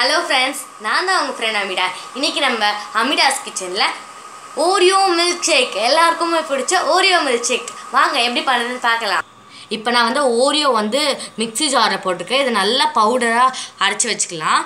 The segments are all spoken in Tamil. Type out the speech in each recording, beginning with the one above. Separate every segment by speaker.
Speaker 1: ஹலோ ஃப்ரெண்ட்ஸ் நான் தான் உங்கள் ஃப்ரெண்ட் அமிடா இன்னைக்கு நம்ம அமிடாஸ் கிச்சனில் ஓரியோ மில்க் ஷேக் எல்லாருக்குமே பிடிச்ச ஓரியோ மில்க் ஷேக் வாங்க எப்படி பண்ணுறதுன்னு பார்க்கலாம் இப்போ நான் வந்து ஓரியோ வந்து மிக்ஸி ஜாரில் போட்டிருக்கேன் இது நல்லா பவுடராக அரைச்சி வச்சுக்கலாம்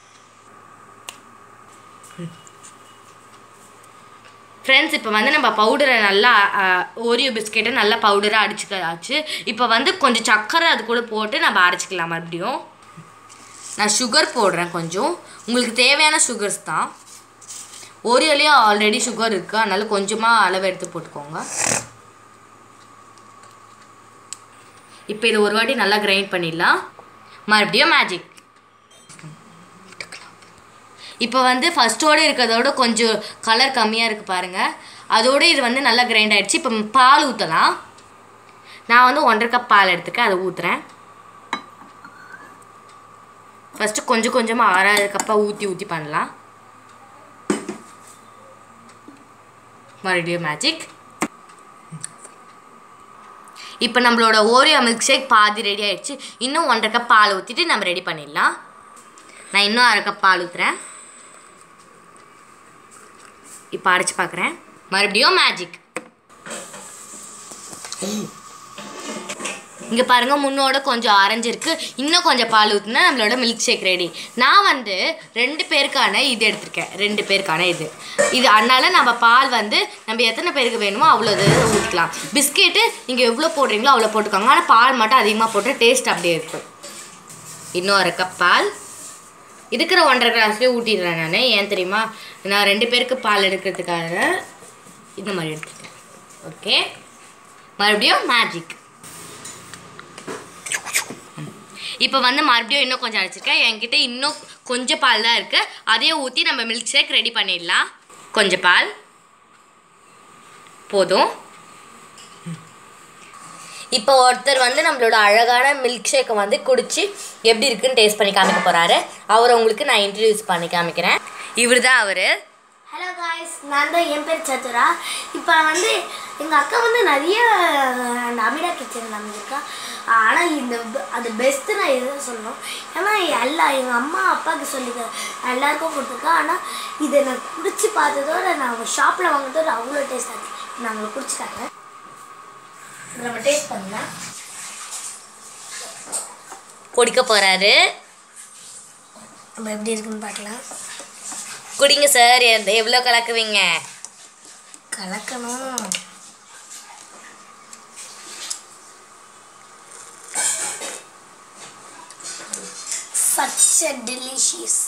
Speaker 1: ஃப்ரெண்ட்ஸ் இப்போ வந்து நம்ம பவுடரை நல்லா ஓரியோ பிஸ்கெட்டை நல்லா பவுடராக அடிச்சுக்கலாச்சு இப்போ வந்து கொஞ்சம் சர்க்கரை அது கூட போட்டு நம்ம அரைச்சிக்கலாம் மறுபடியும் நான் சுகர் போடுறேன் கொஞ்சம் உங்களுக்கு தேவையான சுகர்ஸ் தான் ஓரியோலேயும் ஆல்ரெடி சுகர் இருக்குது அதனால கொஞ்சமாக அளவு எடுத்து போட்டுக்கோங்க இப்போ இதை ஒரு வாட்டி நல்லா கிரைண்ட் பண்ணிடலாம் மறுபடியும் மேஜிக் இப்போ வந்து ஃபஸ்ட்டோடு இருக்கிறதோட கொஞ்சம் கலர் கம்மியாக இருக்குது பாருங்கள் அதோட இது வந்து நல்லா கிரைண்ட் ஆகிடுச்சு இப்போ பால் ஊற்றலாம் நான் வந்து ஒன்றரை கப் பால் எடுத்துக்கேன் அதை ஊற்றுறேன் ஃபஸ்ட்டு கொஞ்சம் கொஞ்சமாக ஆறாவது கப்பாக ஊற்றி ஊற்றி பண்ணலாம் மறுபடியும் மேஜிக் இப்போ நம்மளோட ஓரியோ மில்க் ஷேக் பாதி ரெடி ஆயிடுச்சு இன்னும் ஒன்றரை கப் பால் ஊற்றிட்டு நம்ம ரெடி பண்ணிடலாம் நான் இன்னும் அரை கப் பால் ஊற்றுறேன் இப்போ அரைச்சி பார்க்குறேன் மறுபடியும் மேஜிக் இங்கே பாருங்கள் முன்னோட கொஞ்சம் அரைஞ்சிருக்கு இன்னும் கொஞ்சம் பால் ஊற்றினா நம்மளோட மில்க் ஷேக் ரெடி நான் வந்து ரெண்டு பேருக்கான இது எடுத்திருக்கேன் ரெண்டு பேருக்கான இது இது அதனால நம்ம பால் வந்து நம்ம எத்தனை பேருக்கு வேணுமோ அவ்வளோ இது ஊற்றிக்கலாம் பிஸ்கெட்டு நீங்கள் எவ்வளோ போடுறீங்களோ அவ்வளோ போட்டுக்கோங்க ஆனால் பால் மட்டும் அதிகமாக போட்டு டேஸ்ட் அப்படியே இருக்கும் இன்னும் அரை கப் பால் இருக்கிற ஒன்றரை கிளாஸ்லேயே ஊட்டிடுறேன் நான் ஏன் தெரியுமா நான் ரெண்டு பேருக்கு பால் எடுக்கிறதுக்காக இந்த மாதிரி எடுத்துருக்கேன் ஓகே மறுபடியும் மேஜிக் இப்போ வந்து மறுபடியும் இன்னும் கொஞ்சம் அரைச்சிருக்கேன் என்கிட்ட இன்னும் கொஞ்சம் பால் தான் இருக்குது அதையும் ஊற்றி நம்ம மில்க் ஷேக் ரெடி பண்ணிடலாம் கொஞ்சம் பால் போதும் இப்போ ஒருத்தர் வந்து நம்மளோட அழகான மில்க் ஷேக்கை வந்து குடிச்சு எப்படி இருக்குன்னு டேஸ்ட் பண்ணி காமிக்க போகிறாரு அவரை உங்களுக்கு நான் இன்ட்ரடியூஸ் பண்ணி காமிக்கிறேன் இவர் தான் அவர்
Speaker 2: ஹலோ காய்ஸ் நான் தான் என் பேர் சத்துரா இப்போ வந்து எங்கள் அக்கா வந்து நிறைய அந்த அமிடா கிச்சன் நம்பியிருக்கா ஆனால் இந்த பெ- அது பெஸ்ட்டு நான் எதுவும் சொல்லணும் ஏன்னா எல்லா எங்கள் அம்மா அப்பாவுக்கு சொல்லி த- எல்லாருக்கும் கொடுத்துருக்கா ஆனால் இதை நான் குடிச்சு பார்த்ததோட நான் ஷாப்பில் வாங்கினதோட அவ்வளோ டேஸ்ட் ஆச்சு நான் உங்களுக்கு குடிச்சிட்டாங்க நம்ம டேஸ்ட் பண்ணலாம்
Speaker 1: குடிக்க போகிறாரு
Speaker 2: நம்ம எப்படி இருக்குன்னு பார்க்கலாம்
Speaker 1: குடிங்க சார் எவ்வளோ கலக்குவீங்க
Speaker 2: கலக்கணும் such a delicious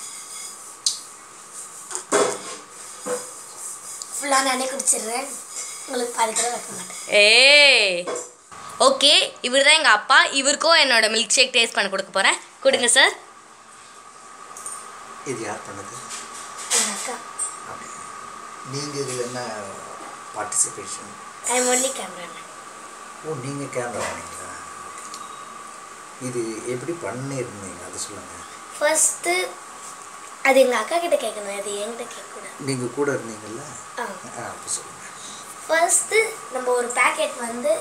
Speaker 2: ஃபுல்லாக நானே குடிச்சிடுறேன் உங்களுக்கு பாதி கூட வைக்க மாட்டேன்
Speaker 1: ஏய் ஓகே இவர் தான் எங்கள் அப்பா இவருக்கும் என்னோட மில்க் ஷேக் டேஸ்ட் பண்ண கொடுக்க போகிறேன் கொடுங்க சார்
Speaker 3: இது யார் பண்ணது
Speaker 2: எங்கள் அக்கா
Speaker 3: அப்படி நீங்கள் இதில் என்ன participation
Speaker 2: I am only cameraman
Speaker 3: ஓ நீங்கள் கேமரா பண்ணீங்களா இது எப்படி பண்ணியிருந்தீங்க அது சொல்லுங்கள்
Speaker 2: ஃபர்ஸ்ட்டு அது எங்கள் அக்கா கிட்ட கேட்கணும் அது என்கிட்ட கேட்கக்கூடாது
Speaker 3: நீங்கள் கூட இருந்தீங்கல்ல
Speaker 2: ஆ
Speaker 3: ஆ அப்போ சொல்லுங்கள்
Speaker 2: ஃபர்ஸ்ட்டு நம்ம ஒரு பேக்கெட் வந்து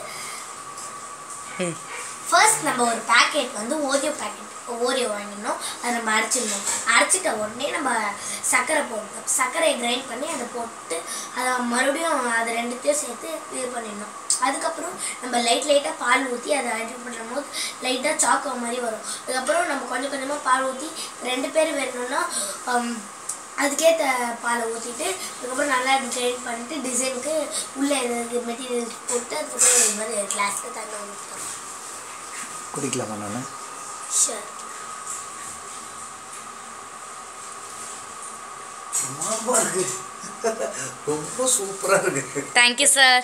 Speaker 2: ஃபர்ஸ்ட் நம்ம ஒரு பேக்கெட் வந்து ஓரியோ பேக்கெட் ஓரியோ வாங்கிடணும் அதை நம்ம அரைச்சிடணும் அரைச்சிட்ட உடனே நம்ம சர்க்கரை போடணும் சர்க்கரையை கிரைண்ட் பண்ணி அதை போட்டு அதை மறுபடியும் அதை ரெண்டுத்தையும் சேர்த்து இது பண்ணிடணும் அதுக்கப்புறம் நம்ம லைட் லைட்டாக பால் ஊற்றி அதை இது பண்ணும் போது லைட்டாக சாக்கோ மாதிரி வரும் அதுக்கப்புறம் நம்ம கொஞ்சம் கொஞ்சமாக பால் ஊற்றி ரெண்டு பேர் வேணும்னா ஹம், அதுக்கேற்ற பாலை ஊற்றிட்டு அதுக்கப்புறம் நல்லா கிரைண்ட் பண்ணிட்டு டிசைனுக்கு உள்ளே இது மெட்டீரியல் போட்டு அதுக்கப்புறம் இது மாதிரி கிளாஸில் தண்ணி ஊற்றணும்
Speaker 3: குடிக்கலாமா நான்
Speaker 2: ஷூர்
Speaker 3: சும்மாவா இருக்கு ரொம்ப சூப்பராக இருக்கு
Speaker 1: தேங்க்யூ சார்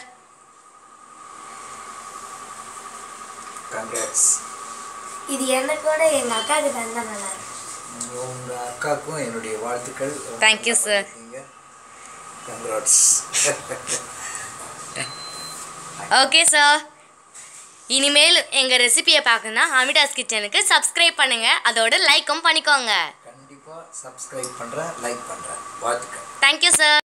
Speaker 3: கங்க்ராட்ஸ்
Speaker 2: இது எனக்கோட எங்கள் அக்காவுக்கு தந்தா நல்லா இருக்கும்
Speaker 3: உங்கள் அக்காவுக்கும் என்னுடைய வாழ்த்துக்கள்
Speaker 1: Thank you, sir.
Speaker 3: Congrats
Speaker 1: okay sir இனிமேல் எங்கள் ரெசிபியை பார்க்கணுன்னா அமிடாஸ் கிச்சனுக்கு சப்ஸ்கிரைப் பண்ணுங்கள் அதோட லைக்கும் பண்ணிக்கோங்க
Speaker 3: கண்டிப்பாக சப்ஸ்கிரைப் பண்ணுறேன் லைக் பண்ணுறேன் வாழ்த்துக்கள்
Speaker 1: தேங்க்யூ சார்